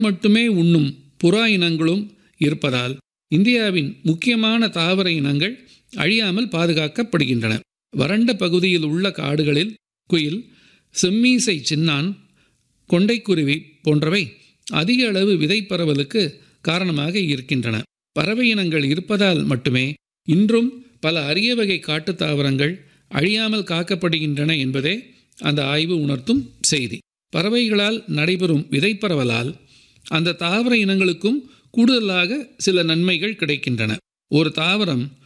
மட்டுமே உண்ணும் புறா இனங்களும் இருப்பதால் இந்தியாவின் முக்கியமான தாவர இனங்கள் அழியாமல் பாதுகாக்கப்படுகின்றன வறண்ட பகுதியில் உள்ள காடுகளில் குயில் செம்மீசை சின்னான் கொண்டைக்குருவி போன்றவை அதிக அளவு விதை பரவலுக்கு காரணமாக இருக்கின்றன பறவை இனங்கள் இருப்பதால் மட்டுமே இன்றும் பல அரிய வகை காட்டுத் தாவரங்கள் அழியாமல் காக்கப்படுகின்றன என்பதே அந்த ஆய்வு உணர்த்தும் செய்தி பறவைகளால் நடைபெறும் விதைப்பரவலால் அந்த தாவர இனங்களுக்கும் கூடுதலாக சில நன்மைகள் கிடைக்கின்றன ஒரு தாவரம்